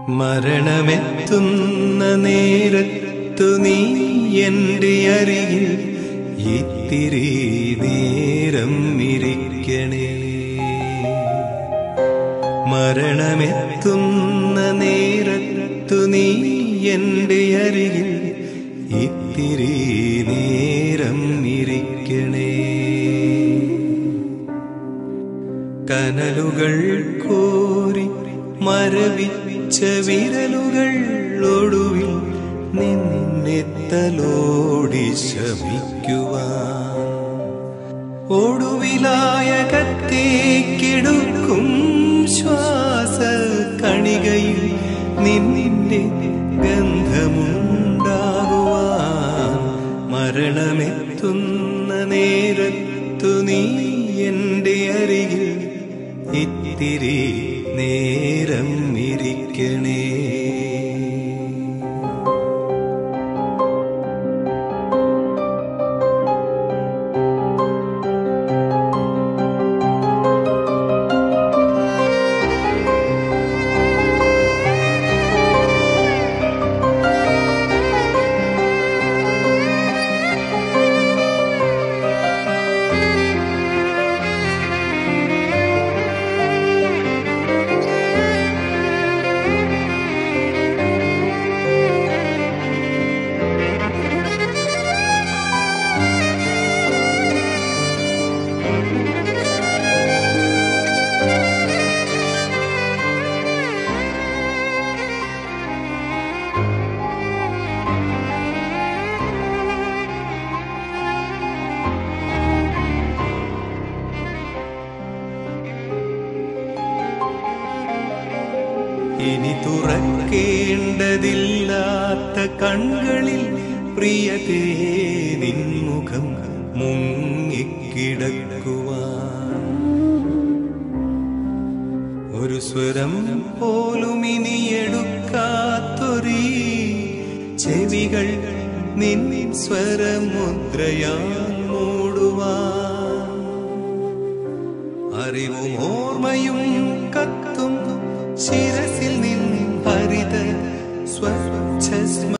മരണമെത്തുന്ന നേരത്തു നീ എൻ്റെ അരികിൽ ഇത്തിരി നേരം ഇരിക്കണേ മരണമെത്തുന്ന നേരത്തു നീ എൻ്റെ അരികിൽ ഇത്തിരി നേരം ഇരിക്കണേ കനലുകൾ കോരി മരവിച്ച വിരലുകൾ ഒടുവിൽ നിന്നെ തലോടി ശമിക്കുവാൻ ഒടുവിലായ കത്തേക്കെടുക്കും ശ്വാസ കണികയിൽ നിന്നിന്റെ ഗന്ധമുണ്ടാകുവാൻ മരണമെത്തുന്ന നേരത്തു നീ എൻ്റെ അരികിൽ ഇത്തിരി നേരം ഇരിക്കണേ ഇനി തുറക്കേണ്ടതില്ലാത്ത കണ്ണുകളിൽ പ്രിയതേ നിൻമുഖം മുങ്ങിക്കിടക്കുവാൻ ഒരു സ്വരം പോലും ഇനി എടുക്കാത്തൊരീ ചെവികൾ നിൻ സ്വരമുദ്രയാൽ മൂടുവാൻ അറിവും ഓർമ്മയും കത്തും ശിരസിൽ നിൻ ഹരിത സ്വച്ഛ